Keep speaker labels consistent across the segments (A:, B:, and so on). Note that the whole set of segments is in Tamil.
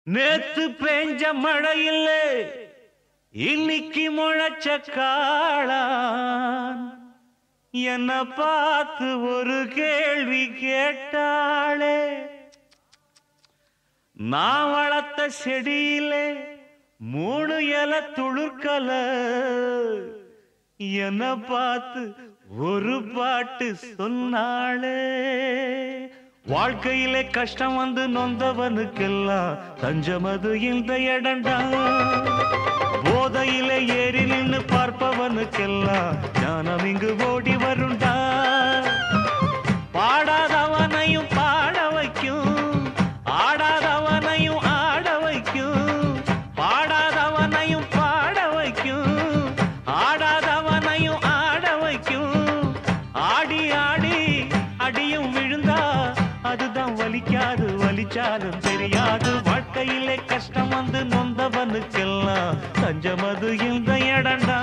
A: நேத்து பெஞ்ச மழை இல்லை இன்னைக்கு முளைச்ச காளான் என்ன பார்த்து ஒரு கேள்வி கேட்டாளே நான் வளர்த்த செடியிலே மூணு இலை துளுர்க்கல என்ன பார்த்து ஒரு பாட்டு சொன்னாளே வாழ்க்கையிலே கஷ்டம் வந்து நொந்தவனுக்கெல்லாம் தஞ்சமது இந்த இடண்டா போதையிலே ஏறி நின்னு பார்ப்பவனுக்கெல்லாம் ஞானம் இங்கு ஓடி வருண்டா பாடாதவனையும் பாட வைக்கும் ஆடாதவனையும் ஆட வைக்கும் பாடாதவனையும் பாட வைக்கும் ஆடாதவனையும் ஆட வைக்கும் ஆடி ஆடி அடியும் விழுந்தா அதுதான் வலிக்காது வலிச்சாலும் தெரியாது வாழ்க்கையிலே கஷ்டம் வந்து நொந்தவனுக்கெல்லாம் தஞ்சமது இந்த இடண்டா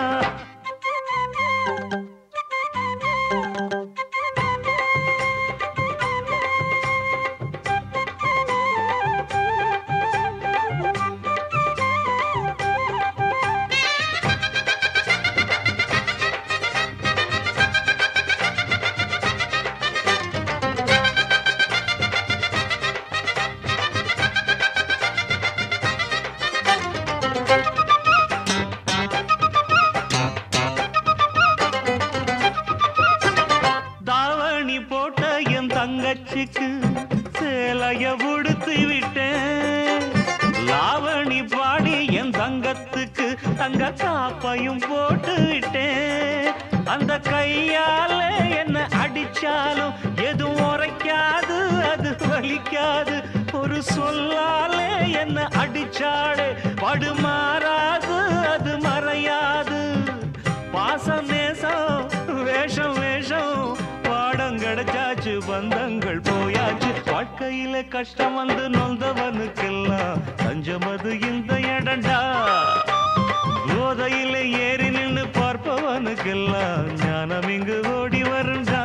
A: தாவணி போட்ட என் தங்கச்சிக்கு சேலைய உடுத்து விட்டேன் லாவணி பாடி என் தங்கத்துக்கு தங்க காப்பையும் போட்டு விட்டேன் அந்த கையால என்ன அடிச்சாலும் எதுவும் உரைக்காது அது வலிக்காது ஒரு சொல்லாலே என்ன அடிச்சாடே படுமாறாது அது மறையாது பாசம் நேசம் வேஷம் வேஷம் பாடம் கிடைச்சாச்சு பந்தங்கள் போயாச்சு வாழ்க்கையில கஷ்டம் வந்து நொந்தவனுக்கெல்லாம் தஞ்சமது இந்த இடண்டா போதையில ஏறி நின்னு பார்ப்பவனுக்கெல்லாம் ஞானம் இங்கு ஓடி வருண்டா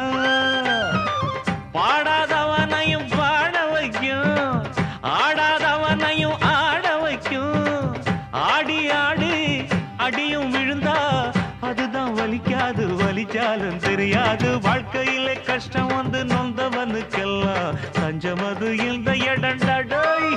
A: பாடாதவனையும் பாட வைக்கும் ஆடாதவனையும் ஆட வைக்கும் ஆடி ஆடி அடியும் விழுந்தா அதுதான் வலிக்காது வலிச்சாலும் தெரியாது வாழ்க்கையிலே கஷ்டம் வந்து நொந்தவனுக்கெல்லாம் தஞ்சமது இந்த இடண்டடோய்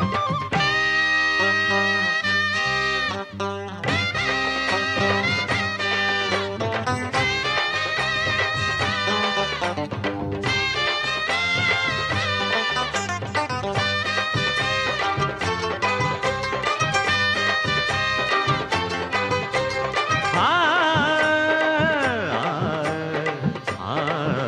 A: ஆ ஆ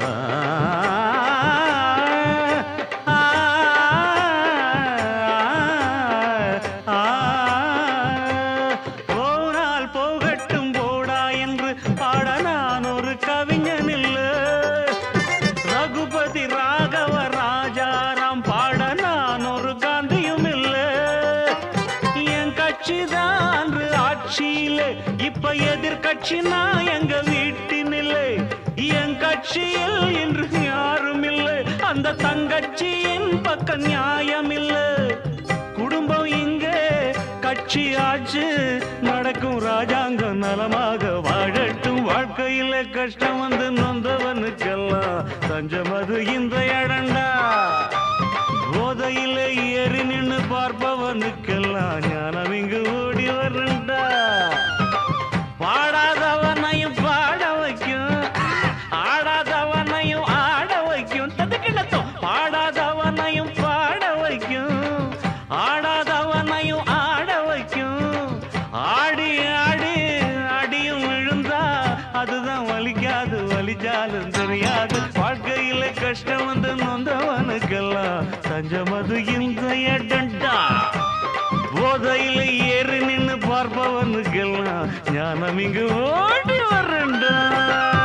A: போனால் போகட்டும் போடா என்று பாட நான் ஒரு கவிஞன் இல்லை ரகுபதி ராகவ ராஜாராம் பாட நான் ஒரு காந்தியும் இல்லை என் கட்சி தான் ஆட்சியில இப்ப எதிர்கட்சி நான் எங்க வீட்டினில்லை என் கட்சியில் இன்று யாரும் இல்லை அந்த தங்கச்சியின் பக்கம் நியாயம் இல்லை குடும்பம் இங்கே கட்சி ஆச்சு நடக்கும் ராஜாங்கம் நலமாக வாழட்டும் வாழ்க்கையில கஷ்டம் வந்து நொந்தவனுக்கெல்லாம் தஞ்சமது இந்த இடண்டா போதையில ஏறி நின்னு பார்ப்பவனுக்கெல்லாம் ஞானம் இங்கு ஓடி வருண்டா பாடாதவனையும் பாட வைக்கும் ஆடாதவனையும் ஆட வைக்கும் ததுக்கிடத்தோம் பாடாதவனையும் பாட வைக்கும் ஆடாதவனையும் ஆட வைக்கும் ஆடி ஆடி அடியும் விழுந்தா அதுதான் வலிக்காது வலிச்சாலும் தெரியாது வாழ்க்கையில கஷ்டம் வந்து நொந்தவனுக்கெல்லாம் தஞ்சமது இந்த இடண்டா போதையில ஏறி நின்னு பார்ப்பவனுக்கெல்லாம் ஞானம் இங்கு ஓடி வரண்டா